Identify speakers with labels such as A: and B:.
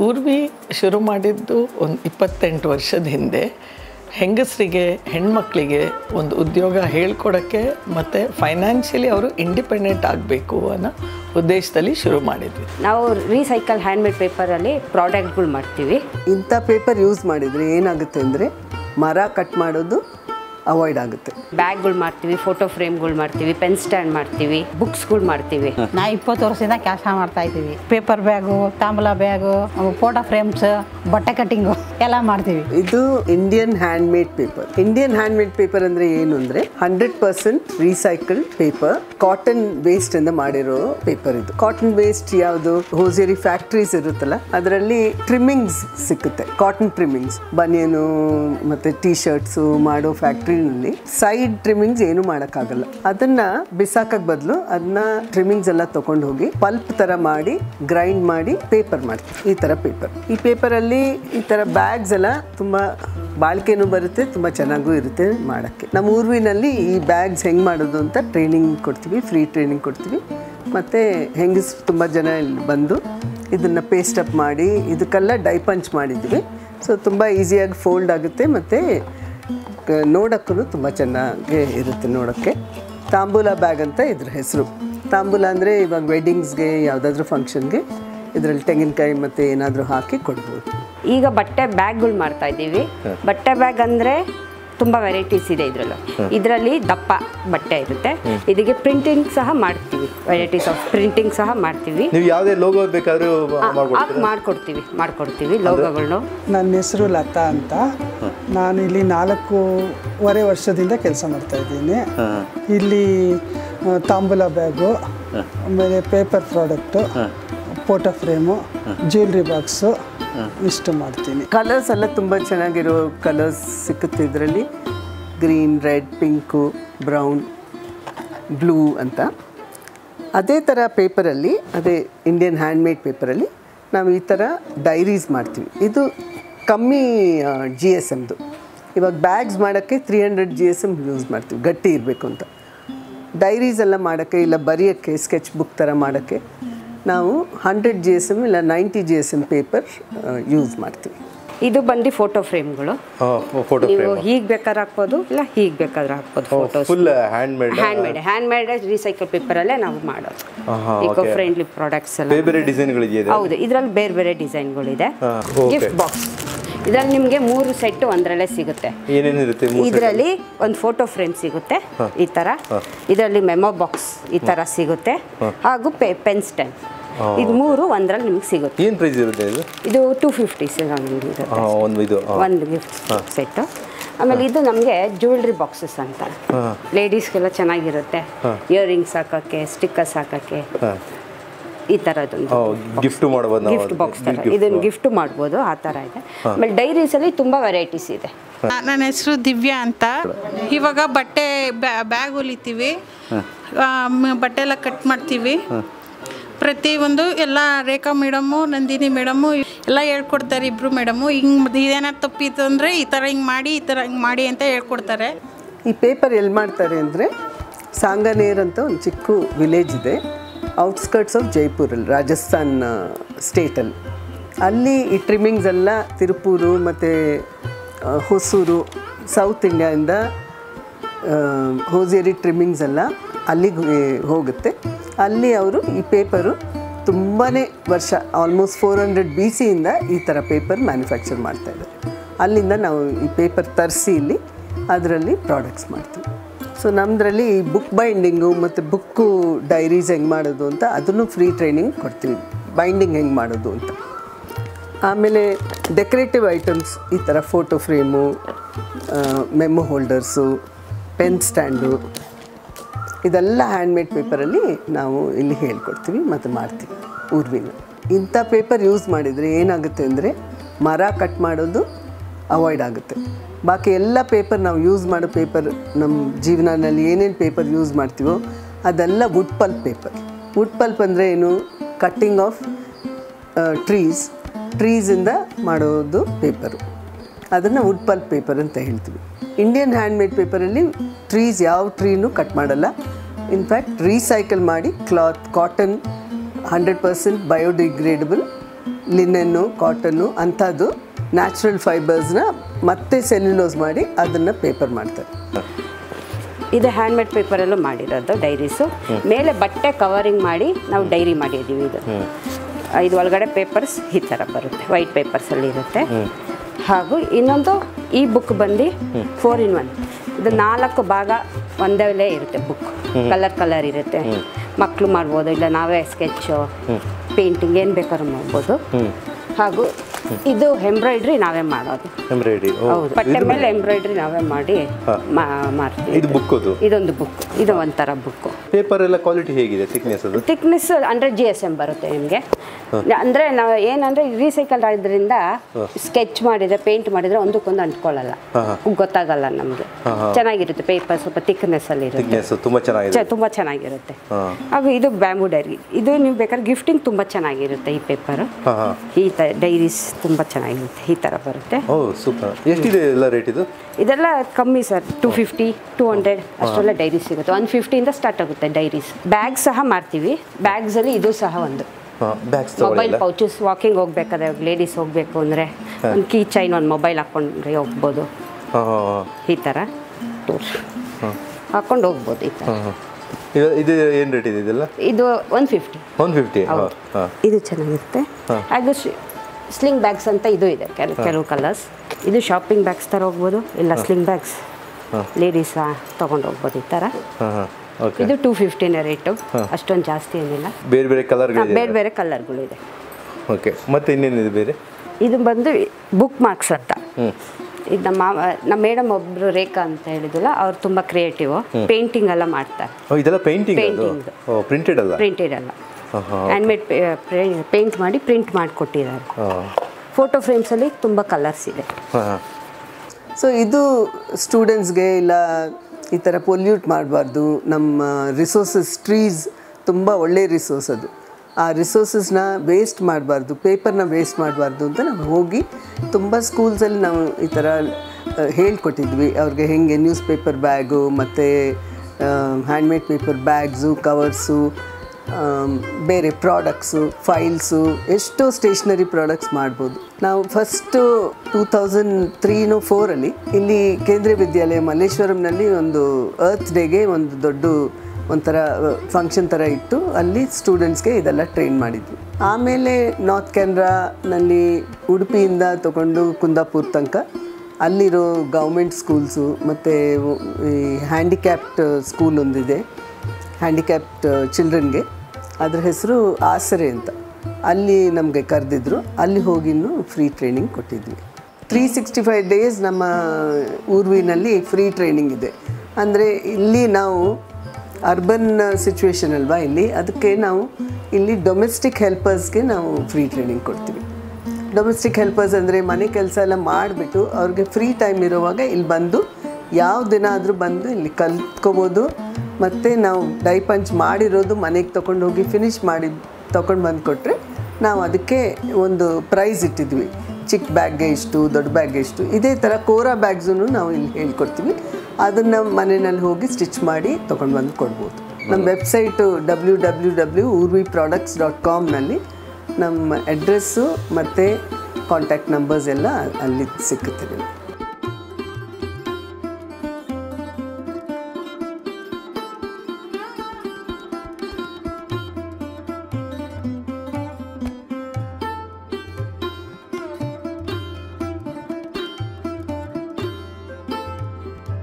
A: ಊರ್ವಿ ಶುರು ಮಾಡಿದ್ದು ಒಂದು ಇಪ್ಪತ್ತೆಂಟು ವರ್ಷದ ಹಿಂದೆ ಹೆಂಗಸರಿಗೆ ಹೆಣ್ಮಕ್ಳಿಗೆ ಒಂದು ಉದ್ಯೋಗ ಹೇಳ್ಕೊಡೋಕ್ಕೆ ಮತ್ತು ಫೈನಾನ್ಷಿಯಲಿ ಅವರು ಇಂಡಿಪೆಂಡೆಂಟ್ ಆಗಬೇಕು ಅನ್ನೋ ಉದ್ದೇಶದಲ್ಲಿ ಶುರು ಮಾಡಿದ್ವಿ
B: ನಾವು ರೀಸೈಕಲ್ ಹ್ಯಾಂಡ್ಮೇಡ್ ಪೇಪರಲ್ಲಿ ಪ್ರಾಡಕ್ಟ್ಗಳು ಮಾಡ್ತೀವಿ
C: ಇಂಥ ಪೇಪರ್ ಯೂಸ್ ಮಾಡಿದರೆ ಏನಾಗುತ್ತೆ ಅಂದರೆ ಮರ ಕಟ್ ಮಾಡೋದು ಅವಾಯ್ಡ್ ಆಗುತ್ತೆ
B: ಬ್ಯಾಗ್ಗಳು ಮಾಡ್ತೀವಿ ಫೋಟೋ ಫ್ರೇಮ್ಗಳು ಮಾಡ್ತೀವಿ ಪೆನ್ ಸ್ಟ್ಯಾಂಡ್ ಮಾಡ್ತೀವಿ ಬುಕ್ಸ್ಗಳು ಮಾಡ್ತೀವಿ
D: ನಾ ಇಪ್ಪತ್ತು ವರ್ಷದಿಂದ ಕೆಲಸ ಮಾಡ್ತಾ ಇದ್ದೀವಿ ಪೇಪರ್ ಬ್ಯಾಗು ತಾಂಬೂಲ ಬ್ಯಾಗು ಫೋಟೋ ಫ್ರೇಮ್ಸ್ ಬಟ್ಟೆ ಕಟ್ಟಿಂಗು ಎಲ್ಲ ಮಾಡ್ತೀವಿ
C: ಇದು Indian handmade paper Indian handmade paper ಅಂದರೆ ಏನು ಅಂದರೆ hundred percent recycled paper cotton waste ಇಂದ ಮಾಡಿರೋ ಪೇಪರ್ ಇದು ಕಾಟನ್ ವೇಸ್ಟ್ ಯಾವುದು ಹೋಸಿಯರಿ ಫ್ಯಾಕ್ಟ್ರೀಸ್ ಇರುತ್ತಲ್ಲ ಅದರಲ್ಲಿ ಟ್ರಿಮ್ಮಿಂಗ್ಸ್ ಸಿಕ್ಕುತ್ತೆ ಕಾಟನ್ ಟ್ರಿಮ್ಮಿಂಗ್ಸ್ ಬನಿಯನು ಮತ್ತೆ ಟೀ ಶರ್ಟ್ಸು ಮಾಡೋ ಫ್ಯಾಕ್ಟ್ರಿನಲ್ಲಿ ಸೈಡ್ ಟ್ರಿಮ್ಮಿಂಗ್ಸ್ ಏನು ಮಾಡೋಕ್ಕಾಗಲ್ಲ ಅದನ್ನ ಬಿಸಾಕಕ್ ಬದಲು ಅದನ್ನ ಟ್ರಿಮ್ಮಿಂಗ್ಸ್ ಎಲ್ಲ ತಗೊಂಡು ಹೋಗಿ ಪಲ್ಪ್ ತರ ಮಾಡಿ ಗ್ರೈಂಡ್ ಮಾಡಿ ಪೇಪರ್ ಮಾಡ್ತೀವಿ ಈ ತರ ಪೇಪರ್ ಈ ಪೇಪರಲ್ಲಿ ಈ ತರ ಬ್ಯಾಗ್ಸ್ ಎಲ್ಲ ತುಂಬಾ ಬಾಳಿಕೆನೂ ಬರುತ್ತೆ ತುಂಬ ಚೆನ್ನಾಗೂ ಇರುತ್ತೆ ಮಾಡೋಕ್ಕೆ ನಮ್ಮ ಊರ್ವಿನಲ್ಲಿ ಈ ಬ್ಯಾಗ್ಸ್ ಹೆಂಗೆ ಮಾಡೋದು ಅಂತ ಟ್ರೈನಿಂಗ್ ಕೊಡ್ತೀವಿ ಫ್ರೀ ಟ್ರೈನಿಂಗ್ ಕೊಡ್ತೀವಿ ಮತ್ತು ಹೆಂಗಸ್ ತುಂಬ ಜನ ಇಲ್ಲಿ ಬಂದು ಇದನ್ನು ಪೇಸ್ಟ್ ಅಪ್ ಮಾಡಿ ಇದಕ್ಕೆಲ್ಲ ಡೈ ಪಂಚ್ ಮಾಡಿದ್ವಿ ಸೊ ತುಂಬ ಈಸಿಯಾಗಿ ಫೋಲ್ಡ್ ಆಗುತ್ತೆ ಮತ್ತು ನೋಡೋಕ್ಕೂ ತುಂಬ ಚೆನ್ನಾಗಿ ಇರುತ್ತೆ ನೋಡೋಕ್ಕೆ ತಾಂಬೂಲ ಬ್ಯಾಗ್ ಅಂತ ಇದ್ರ ಹೆಸರು ತಾಂಬೂಲ ಅಂದರೆ ಇವಾಗ ವೆಡ್ಡಿಂಗ್ಸ್ಗೆ ಯಾವುದಾದ್ರೂ ಫಂಕ್ಷನ್ಗೆ ಇದರಲ್ಲಿ ತೆಂಗಿನಕಾಯಿ ಮತ್ತು ಏನಾದರೂ ಹಾಕಿ ಕೊಡ್ಬೋದು
B: ಈಗ ಬಟ್ಟೆ ಬ್ಯಾಗ್ಗಳು ಮಾಡ್ತಾ ಇದ್ದೀವಿ ಬಟ್ಟೆ ಬ್ಯಾಗ್ ಅಂದರೆ ತುಂಬ ವೆರೈಟೀಸ್ ಇದೆ ಇದರಲ್ಲೂ ಇದರಲ್ಲಿ ದಪ್ಪ ಬಟ್ಟೆ ಇರುತ್ತೆ ಇದಕ್ಕೆ ಪ್ರಿಂಟಿಂಗ್ ಸಹ ಮಾಡ್ತೀವಿ ವೆರೈಟೀಸ್ ಆಫ್ ಪ್ರಿಂಟಿಂಗ್ ಸಹ ಮಾಡ್ತೀವಿ
E: ನೀವು ಯಾವುದೇ ಲೋಗೋ ಬೇಕಾದ್ರೂ ಮಾಡ್ಕೊಡ್ತೀರಾ
B: ಮಾಡ್ಕೊಡ್ತೀವಿ ಮಾಡ್ಕೊಡ್ತೀವಿ ಲೋಗೋಗಳನ್ನು
F: ನನ್ನ ಹೆಸರು ಲತಾ ಅಂತ ನಾನು ಇಲ್ಲಿ ನಾಲ್ಕೂವರೆ ವರ್ಷದಿಂದ ಕೆಲಸ ಮಾಡ್ತಾ ಇದ್ದೀನಿ ಇಲ್ಲಿ ಆ, ತಾಂಬೂಲ ಬ್ಯಾಗು ಆಮೇಲೆ paper product photo frame jewellery box ಇಷ್ಟು ಮಾಡ್ತೀನಿ
C: ಕಲರ್ಸ್ ಎಲ್ಲ ತುಂಬ ಚೆನ್ನಾಗಿರೋ ಕಲರ್ಸ್ ಸಿಕ್ಕುತ್ತೆ ಇದರಲ್ಲಿ green red pink brown blue ಅಂತ ಅದೇ ಥರ ಪೇಪರಲ್ಲಿ ಅದೇ ಇಂಡಿಯನ್ ಹ್ಯಾಂಡ್ಮೇಡ್ ಪೇಪರಲ್ಲಿ ನಾವು ಈ ಥರ ಡೈರೀಸ್ ಮಾಡ್ತೀವಿ ಇದು ಕಮ್ಮಿ ಜಿ ಎಸ್ ಎಮ್ದು ಇವಾಗ ಬ್ಯಾಗ್ಸ್ ಮಾಡೋಕ್ಕೆ three hundred G S M use ಮಾಡ್ತೀವಿ ಗಟ್ಟಿ ಇರಬೇಕು ಅಂತ ಡೈರೀಸ್ ಎಲ್ಲ ಮಾಡೋಕ್ಕೆ ಇಲ್ಲ ಬರೆಯೋಕ್ಕೆ ಸ್ಕೆಚ್ ಬುಕ್ ಥರ ಮಾಡೋಕ್ಕೆ ನಾವು ಹಂಡ್ರೆಡ್ ಜಿ ಎಸ್ ಎಮ್ ಇಲ್ಲ ninety G S M paper use ಮಾಡ್ತೀವಿ
B: ಇದು ಬಂದು ಫೋಟೋ ಫ್ರೇಮ್ಗಳು
E: ಫೋಟೋ
B: ನೀವು ಹೀಗೆ ಬೇಕಾದ್ರೆ ಹಾಕ್ಬೋದು ಇಲ್ಲ ಹೀಗೆ ಬೇಕಾದ್ರೆ ಹಾಕ್ಬೋದು photos
E: full handmade
B: handmade handmade recycle ಪೇಪರಲ್ಲೇ ನಾವು ಮಾಡೋದು
E: ಆಹಾ,
B: ಇಕೋ
E: okay.
B: ಫ್ರೆಂಡ್ಲಿ ಪ್ರಾಡಕ್ಟ್ಸ್ ಎಲ್ಲ
E: ಬೇರೆ ಬೇರೆ ಡಿಸೈನ್ಗಳಿದೆಯಾ ಇದು?
B: ಹೌದು ಇದರಲ್ಲಿ ಬೇರೆ ಬೇರೆ ಡಿಸೈನ್ಗಳಿದೆ
E: ಹಾ, okay.
B: ಗಿಫ್ಟ್ ಬಾಕ್ಸ್ ಇದರಲ್ಲಿ ನಿಮಗೆ ಮೂರು ಸೆಟ್ಟು ಒಂದರಲ್ಲೇ ಸಿಗುತ್ತೆ
E: ಏನೇನಿರುತ್ತೆ ಮೂರ್ set?
B: ಇದರಲ್ಲಿ ಒಂದು ಫೋಟೋ ಫ್ರೇಮ್ ಸಿಗುತ್ತೆ ಈ ಥರ ಇದರಲ್ಲಿ ಮೆಮೊ ಬಾಕ್ಸ್ ಈ ಥರ ಸಿಗುತ್ತೆ ಹಾಗೂ ಪೆ ಪೆನ್ ಸ್ಟ್ಯಾಂಡ್ ಇದು ಮೂರು ಒಂದರಲ್ಲಿ ನಿಮ್ಗೆ ಸಿಗುತ್ತೆ
E: ಏನ್ ಪ್ರೈಸ್ ಇರುತ್ತೆ ಇದು
B: ಇದು ಟೂ ಫಿಫ್ಟಿ ಇರುತ್ತೆ
E: ಆ, ಒಂದು ಇದು ಆ.
B: ಒಂದು ಗಿಫ್ಟ್ ಸೆಟ್ಟು ಆಮೇಲೆ ಇದು ನಮಗೆ ಜ್ಯುವೆಲ್ರಿ ಬಾಕ್ಸಸ್ ಅಂತ ಲೇಡೀಸ್ಗೆಲ್ಲ ಚೆನ್ನಾಗಿರುತ್ತೆ ಇಯರಿಂಗ್ಸ್ ಹಾಕೋಕ್ಕೆ ಸ್ಟಿಕ್ಕರ್ಸ್ ಹಾಕೋಕ್ಕೆ
E: ಹಾ.
B: ಈ ಥರದೊಂದು
E: ಗಿಫ್ಟ್ ಮಾಡ್ಬೋದು ನಾವು
B: ಗಿಫ್ಟ್ ಬಾಕ್ಸ್ ಥರ
E: gift.
B: ಇದನ್ನು ಗಿಫ್ಟ್ ಮಾಡ್ಬೋದು ಆ ಥರ ಇದೆ ಆಮೇಲೆ ಡೈರೀಸಲ್ಲಿ ತುಂಬ ವೆರೈಟೀಸ್ ಇದೆ
G: ನನ್ನ ಹೆಸರು ದಿವ್ಯಾ ಅಂತ ಇವಾಗ ಬಟ್ಟೆ ಬ್ಯಾಗ್ ಹೊಲಿತೀವಿ ಆ, ಮ್- ಬಟ್ಟೆ ಎಲ್ಲ ಕಟ್ ಮಾಡ್ತೀವಿ ಪ್ರತಿ ಒಂದು ಎಲ್ಲ ರೇಖಾ ಮೇಡಮು ನಂದಿನಿ ಮೇಡಮು ಎಲ್ಲ ಹೇಳ್ಕೊಡ್ತಾರೆ ಇಬ್ರು ಮೇಡಮು ಹಿಂಗೆ ಇದೇನಾರು ತಪ್ಪಿತ್ತು ಅಂದರೆ ಈ ಥರ ಹಿಂಗೆ ಮಾಡಿ ಈ ಥರ ಹಿಂಗೆ ಮಾಡಿ ಅಂತ ಹೇಳ್ಕೊಡ್ತಾರೆ
C: ಈ ಪೇಪರ್ ಎಲ್ಲಿ ಮಾಡ್ತಾರೆ ಅಂದರೆ ಸಾಂಗನೇರ್ ಅಂತ ಒಂದು ಚಿಕ್ಕ ವಿಲೇಜ್ ಇದೆ ಔಟ್ಸ್ಕರ್ಟ್ಸ್ ಆಫ್ ಜೈಪುರಲ್ಲಿ ರಾಜಸ್ಥಾನ್ ಸ್ಟೇಟಲ್ಲಿ ಅಲ್ಲಿ ಈ ಟ್ರಿಮ್ಮಿಂಗ್ಸ್ ಎಲ್ಲ ತಿರುಪೂರು ಮತ್ತು ಹೊಸೂರು ಸೌತ್ ಇಂಡಿಯಾಯಿಂದ ಹೋಸಿಯರಿ ಟ್ರಿಮ್ಮಿಂಗ್ಸ್ ಎಲ್ಲ ಅಲ್ಲಿಗೆ ಹೋಗುತ್ತೆ ಅಲ್ಲಿ ಅವರು ಈ ಪೇಪರು ತುಂಬಾ ವರ್ಷ ಆಲ್ಮೋಸ್ಟ್ ಫೋರ್ ಹಂಡ್ರೆಡ್ ಬಿ ಸಿಯಿಂದ ಈ ಥರ ಪೇಪರ್ ಮ್ಯಾನುಫ್ಯಾಕ್ಚರ್ ಮಾಡ್ತಾಯಿದ್ದಾರೆ ಅಲ್ಲಿಂದ ನಾವು ಈ ಪೇಪರ್ ತರಿಸಿ ಇಲ್ಲಿ ಅದರಲ್ಲಿ ಪ್ರಾಡಕ್ಟ್ಸ್ ಮಾಡ್ತೀವಿ ಸೊ ನಮ್ಮದ್ರಲ್ಲಿ ಈ ಬುಕ್ ಬೈಂಡಿಂಗು ಮತ್ತು ಬುಕ್ಕು ಡೈರೀಸ್ ಹೆಂಗೆ ಮಾಡೋದು ಅಂತ ಅದನ್ನು ಫ್ರೀ ಟ್ರೈನಿಂಗ್ ಕೊಡ್ತೀವಿ ಬೈಂಡಿಂಗ್ ಹೆಂಗೆ ಮಾಡೋದು ಅಂತ ಆಮೇಲೆ ಡೆಕೋರೇಟಿವ್ ಐಟಮ್ಸ್ ಈ ಥರ photo frame memo holders pen stand ಇದೆಲ್ಲ ಹ್ಯಾಂಡ್ಮೇಡ್ ಪೇಪರಲ್ಲಿ ನಾವು ಇಲ್ಲಿ ಹೇಳ್ಕೊಡ್ತೀವಿ ಮತ್ತು ಮಾಡ್ತೀವಿ ಊರ್ವಿನ ಇಂಥ ಪೇಪರ್ ಯೂಸ್ ಮಾಡಿದರೆ ಏನಾಗುತ್ತೆ ಅಂದರೆ ಮರ ಕಟ್ ಮಾಡೋದು ಅವಾಯ್ಡ್ ಆಗುತ್ತೆ ಬಾಕಿ ಎಲ್ಲ ಪೇಪರ್ ನಾವು ಯೂಸ್ ಮಾಡೋ ಪೇಪರ್ ನಮ್ಮ ಜೀವನದಲ್ಲಿ ಏನೇನು ಪೇಪರ್ ಯೂಸ್ ಮಾಡ್ತೀವೋ ಅದೆಲ್ಲ wood pulp paper wood pulp ಅಂದರೆ ಏನು ಕಟ್ಟಿಂಗ್ ಆಫ್ ಟ್ರೀಸ್ ಟ್ರೀಸಿಂದ ಮಾಡೋದು ಪೇಪರು ಅದನ್ನು ವುಡ್ ಪಲ್ಪ್ ಪೇಪರ್ ಅಂತ ಹೇಳ್ತೀವಿ ಇಂಡಿಯನ್ ಹ್ಯಾಂಡ್ಮೇಡ್ ಪೇಪರಲ್ಲಿ ಟ್ರೀಸ್ ಯಾವ ಟ್ರೀನೂ ಕಟ್ ಮಾಡಲ್ಲ ಇನ್ಫ್ಯಾಕ್ಟ್ ರೀಸೈಕಲ್ ಮಾಡಿ cloth cotton hundred percent biodegradable linen cotton ಅಂಥದ್ದು ನ್ಯಾಚುರಲ್ ಫೈಬರ್ಸ್ನ ಮತ್ತೆ ಸೆಲ್ಯುಲೋಸ್ ಮಾಡಿ ಅದನ್ನು ಪೇಪರ್ ಮಾಡ್ತಾರೆ
B: ಇದು ಹ್ಯಾಂಡ್ಮೇಡ್ ಪೇಪರಲ್ಲೂ ಮಾಡಿರೋದು ಡೈರೀಸು ಮೇಲೆ ಬಟ್ಟೆ ಕವರಿಂಗ್ ಮಾಡಿ ನಾವು ಡೈರಿ ಮಾಡಿದ್ದೀವಿ ಇದು ಇದು ಒಳಗಡೆ ಪೇಪರ್ಸ್ ಈ ಥರ ಬರುತ್ತೆ ವೈಟ್ ಪೇಪರ್ಸಲ್ಲಿ ಇರುತ್ತೆ ಹಾಗೂ ಇನ್ನೊಂದು ಈ ಬುಕ್ ಬಂದು ಫೋರ್ ಇನ್ ಒನ್ ಇದು ನಾಲ್ಕು ಭಾಗ ಒಂದೇ ಇರುತ್ತೆ ಬುಕ್ ಕಲರ್ ಕಲರ್ ಇರುತ್ತೆ ಮಕ್ಕಳು ಮಾಡ್ಬೋದು ಇಲ್ಲ ನಾವೇ ಸ್ಕೆಚ್ಚು ಪೇಂಟಿಂಗ್ ಏನು ಬೇಕಾದ್ರೂ ಮಾಡ್ಬೋದು ಹಾಗೂ ಇದು ಎಂಬ್ರಾಯ್ಡ್ರಿ ನಾವೇ ಮಾಡೋದು
E: ಎಂಬ್ರಾಯ್ಡ್ರಿ
B: ಹೌದು ಪಟ್ಟೆ ಮೇಲೆ ಎಂಬ್ರಾಯ್ಡ್ರಿ ನಾವೇ ಮಾಡಿ ಮಾ- ಮಾಡ್ತೀವಿ
E: ಇದು book ಅದು?
B: ಇದೊಂದು ಬುಕ್ ಇದು ಒಂಥರ ಬುಕ್ಕು
E: ಪೇಪರ್ ಎಲ್ಲ ಕ್ವಾಲಿಟಿ ಹೇಗಿದೆ ಥಿಕ್ನೆಸ್ ಅದು
B: thickness hundred G S M ಬರುತ್ತೆ ನಿಮಗೆ ಅಂದರೆ ನಾವು ಏನಂದರೆ ರೀಸೈಕಲ್ ಆದ್ರಿಂದ ಸ್ಕೆಚ್ ಮಾಡಿದರೆ ಪೇಂಟ್ ಮಾಡಿದರೆ ಒಂದಕ್ಕೊಂದು ಅಂಟ್ಕೊಳ್ಳಲ್ಲ ಗೊತ್ತಾಗಲ್ಲ ನಮಗೆ ಚೆನ್ನಾಗಿರುತ್ತೆ ಪೇಪರ್ ಸ್ವಲ್ಪ ಥಿಕ್ನೆಸ್ಸಲ್ಲಿ ಇರುತ್ತೆ
E: ಥಿಕ್ನೆಸ್ ತುಂಬಾ ಚೆನ್ನಾಗಿದೆ
B: ಚ- ತುಂಬ ಚೆನ್ನಾಗಿರುತ್ತೆ
E: ಹಾ.
B: ಹಾಗೂ ಇದು ಬ್ಯಾಂಬೂ ಡೈರಿ ಇದು ನೀವು ಬೇಕಾದ್ರೆ ಗಿಫ್ಟಿಂಗ್ ತುಂಬ ಚೆನ್ನಾಗಿರುತ್ತೆ ಈ ಪೇಪರು
E: ಹಾ ಹಾ
B: ಈ ತ ಡೈರೀಸ್ ತುಂಬ ಚೆನ್ನಾಗಿರುತ್ತೆ ಈ ಥರ ಬರುತ್ತೆ
E: ಓ ಸೂಪರ್ ಎಷ್ಟಿದೆ ಎಲ್ಲ ರೇಟ್ ಇದು
B: ಇದೆಲ್ಲ ಕಮ್ಮಿ sir two fifty two hundred ಅಷ್ಟೆಲ್ಲ ಡೈರೀಸ್ ಸಿಗುತ್ತೆ ಒನ್ ಫಿಫ್ಟಿಯಿಂದ ಸ್ಟಾರ್ಟ್ ಆಗುತ್ತೆ ಡೈರೀಸ್ ಬ್ಯಾಗ್ ಸಹ ಮಾಡ್ತೀವಿ ಬ್ಯಾಗ್ಸಲ್ಲಿ ಇದು ಸಹ ಒಂದು
E: ಬ್ಯಾಗ್ಸ್
B: ಮೊಬೈಲ್
E: ತಗೊಳ್ಳಿಲ್ಲ
B: ಪೌಚಸ್ ವಾಕಿಂಗ್ ಹೋಗ್ಬೇಕಾದ್ರೆ ಲೇಡೀಸ್ ಹೋಗಬೇಕು ಅಂದರೆ ಒಂದು ಕೀ ಚೈನ್ ಒಂದು ಮೊಬೈಲ್ ಹಾಕ್ಕೊಂಡ್ರೆ ಹೋಗ್ಬೋದು
E: ಹಾಂ ಹಾಂ
B: ಈ ಥರ ಟೂರ್ ಹಾಕ್ಕೊಂಡು ಹೋಗ್ಬೋದು ಈ ಥರ
E: ಹಾಂ ಇದು ಏನು ರೇಟ್ ಇದೆ ಇದೆಲ್ಲ
B: ಇದು ಒನ್ ಫಿಫ್ಟಿ
E: ಒನ್ ಫಿಫ್ಟಿ ಹಾಂ ಹಾಂ
B: ಇದು ಚೆನ್ನಾಗಿರುತ್ತೆ ಹಾಗೂ ಸ್ಲಿಂಗ್ ಬ್ಯಾಗ್ಸ್ ಅಂತ ಇದು ಇದೆ ಕೆಲ ಕೆಲವು ಕಲರ್ಸ್ ಇದು ಶಾಪಿಂಗ್ ಬ್ಯಾಗ್ಸ್ ಥರ ಹೋಗ್ಬೋದು ಇಲ್ಲ ಸ್ಲಿಂಗ್ ಬ್ಯಾಗ್ಸ್ ಲೇಡೀಸ್ ತೊಗೊಂಡು ಹೋಗ್ಬೋದು ಈ ಥರ
E: ಹಾಂ ಹಾಂ ಓಕೆ
B: ಇದು ಟೂ ಫಿಫ್ಟಿನೇ ರೇಟು ಅಷ್ಟೊಂದು ಜಾಸ್ತಿ ಏನಿಲ್ಲ
E: ಬೇರೆ ಬೇರೆ
B: ಹಾ,
E: ಕಲರ್ಗಳಿದೆ
B: ಬೇರೆ ಬೇರೆ ಕಲರ್ಗಳಿದೆ
E: ಓಕೆ ಮತ್ತೆ ಇನ್ನೇನಿದೆ ಬೇರೆ
B: ಇದು ಬಂದು ಬುಕ್ ಮಾರ್ಕ್ಸ್ ಅಂತ ಇದು ನಮ್ಮ ಮಾವ ನಮ್ಮ ಮೇಡಮ್ ಒಬ್ಬರು ರೇಖಾ ಅಂತ ಹೇಳಿದ್ವಲ್ಲ ಅವ್ರು ತುಂಬ ಕ್ರಿಯೇಟಿವ್ ಪೇಂಟಿಂಗ್ ಎಲ್ಲ ಮಾಡ್ತಾರೆ
E: ಓ ಇದೆಲ್ಲ ಪೇಂಟಿಂಗ್ ಅದು
B: Painting.
E: ಓ ಪ್ರಿಂಟೆಡ್ ಅಲ್ಲ
B: ಪ್ರಿಂಟೆಡ್ ಎಲ್ಲ
E: ಹಾಂ ಹಾಂ
B: ಹ್ಯಾಂಡ್ಮೇಡ್ ಪೇಂಟ್ ಮಾಡಿ ಪ್ರಿಂಟ್ ಮಾಡಿಕೊಟ್ಟಿದ್ದಾರೆ
E: ಹಾಂ
B: ಫೋಟೋ ಫ್ರೇಮ್ಸಲ್ಲಿ ತುಂಬ ಕಲರ್ಸ್ ಇದೆ
E: ಹಾಂ ಹಾಂ
C: ಸೊ ಇದು ಸ್ಟೂಡೆಂಟ್ಸ್ಗೆ ಇಲ್ಲ ಈ ಥರ ಪೊಲ್ಯೂಟ್ ಮಾಡಬಾರ್ದು ನಮ್ಮ ರಿಸೋರ್ಸಸ್ ಟ್ರೀಸ್ ತುಂಬ ಒಳ್ಳೆಯ ರಿಸೋರ್ಸ್ ಅದು ಆ ರಿಸೋರ್ಸಸ್ನ ವೇಸ್ಟ್ ಮಾಡಬಾರ್ದು ಪೇಪರ್ನ ವೇಸ್ಟ್ ಮಾಡಬಾರ್ದು ಅಂತ ನಾವು ಹೋಗಿ ತುಂಬ ಸ್ಕೂಲ್ಸಲ್ಲಿ ನಾವು ಈ ಥರ ಆ, ಹೇಳ್ಕೊಟ್ಟಿದ್ವಿ ಅವ್ರಿಗೆ ಹೆಂಗೆ ನ್ಯೂಸ್ ಪೇಪರ್ ಬ್ಯಾಗು ಮತ್ತು handmade paper bags covers um, ಬೇರೆ ಪ್ರಾಡಕ್ಟ್ಸು ಫೈಲ್ಸು ಎಷ್ಟೋ ಸ್ಟೇಷ್ನರಿ ಪ್ರಾಡಕ್ಟ್ಸ್ ಮಾಡ್ಬೋದು ನಾವು ಫಸ್ಟು ಟೂ ತೌಸಂಡ್ ತ್ರೀನೋ ಫೋರಲ್ಲಿ ಇಲ್ಲಿ ಕೇಂದ್ರೀಯ ವಿದ್ಯಾಲಯ ಮಲ್ಲೇಶ್ವರಂನಲ್ಲಿ ಒಂದು ಅರ್ತ್ ಡೇಗೆ ಒಂದು ದೊಡ್ಡ ಒಂಥರ ಫಂಕ್ಷನ್ ಥರ ಇಟ್ಟು ಅಲ್ಲಿ ಸ್ಟೂಡೆಂಟ್ಸ್ಗೆ ಇದೆಲ್ಲ ಟ್ರೈನ್ ಮಾಡಿದ್ವಿ ಆಮೇಲೆ ನಾರ್ತ್ ಕೆನರಾನಲ್ಲಿ ಉಡುಪಿಯಿಂದ ತಗೊಂಡು ಕುಂದಾಪುರ ತನಕ ಅಲ್ಲಿರೋ ಗೌರ್ಮೆಂಟ್ ಸ್ಕೂಲ್ಸು ಮತ್ತು ಈ ಹ್ಯಾಂಡಿಕ್ಯಾಪ್ಟ್ ಸ್ಕೂಲ್ ಒಂದಿದೆ ಹ್ಯಾಂಡಿಕ್ಯಾಪ್ಟ್ ಚಿಲ್ಡ್ರನ್ಗೆ ಅದ್ರ ಹೆಸರು ಆಸರೆ ಅಂತ ಅಲ್ಲಿ ನಮಗೆ ಕರೆದಿದ್ರು ಅಲ್ಲಿ ಹೋಗಿನೂ ಫ್ರೀ ಟ್ರೈನಿಂಗ್ ಕೊಟ್ಟಿದ್ವಿ ತ್ರೀ ಸಿಕ್ಸ್ಟಿ ಫೈವ್ ಡೇಸ್ ನಮ್ಮ ಊರ್ವಿನಲ್ಲಿ ಫ್ರೀ ಟ್ರೈನಿಂಗ್ ಇದೆ ಅಂದರೆ ಇಲ್ಲಿ ನಾವು ಅರ್ಬನ್ ಸಿಚುವೇಶನ್ ಅಲ್ವಾ ಇಲ್ಲಿ ಅದಕ್ಕೆ ನಾವು ಇಲ್ಲಿ ಡೊಮೆಸ್ಟಿಕ್ ಹೆಲ್ಪರ್ಸ್ಗೆ ನಾವು ಫ್ರೀ ಟ್ರೈನಿಂಗ್ ಕೊಡ್ತೀವಿ ಡೊಮೆಸ್ಟಿಕ್ ಹೆಲ್ಪರ್ಸ್ ಅಂದರೆ ಮನೆ ಕೆಲಸ ಎಲ್ಲ ಮಾಡಿಬಿಟ್ಟು ಅವ್ರಿಗೆ ಫ್ರೀ ಟೈಮ್ ಇರುವಾಗ ಇಲ್ಲಿ ಬಂದು ಯಾವ ದಿನ ಆದರೂ ಬಂದು ಇಲ್ಲಿ ಕಲ್ತ್ಕೋಬೋದು ಮತ್ತು ನಾವು ಡೈ ಪಂಚ್ ಮಾಡಿರೋದು ಮನೆಗೆ ತೊಗೊಂಡು ಹೋಗಿ ಫಿನಿಶ್ ಮಾಡಿ ತೊಗೊಂಡು ಬಂದು ಕೊಟ್ಟರೆ ನಾವು ಅದಕ್ಕೆ ಒಂದು ಪ್ರೈಸ್ ಇಟ್ಟಿದ್ವಿ ಚಿಕ್ಕ ಬ್ಯಾಗ್ಗೆ ಇಷ್ಟು ದೊಡ್ಡ ಬ್ಯಾಗ್ಗೆ ಇಷ್ಟು ಇದೇ ಥರ ಕೋರಾ ಬ್ಯಾಗ್ಸೂ ನಾವು ಇಲ್ಲಿ ಹೇಳ್ಕೊಡ್ತೀವಿ ಅದನ್ನು ಮನೆಯಲ್ಲಿ ಹೋಗಿ ಸ್ಟಿಚ್ ಮಾಡಿ ತೊಗೊಂಡು ಬಂದು ಕೊಡ್ಬೋದು ನಮ್ಮ website W W W Urvi products dot ಕಾಮ್ನಲ್ಲಿ ನಮ್ಮ ಅಡ್ರೆಸ್ಸು ಮತ್ತು ಕಾಂಟ್ಯಾಕ್ಟ್ ನಂಬರ್ಸ್ ಎಲ್ಲ ಅಲ್ಲಿ ಸಿಕ್ಕುತ್ತೆ ನಿಮಗೆ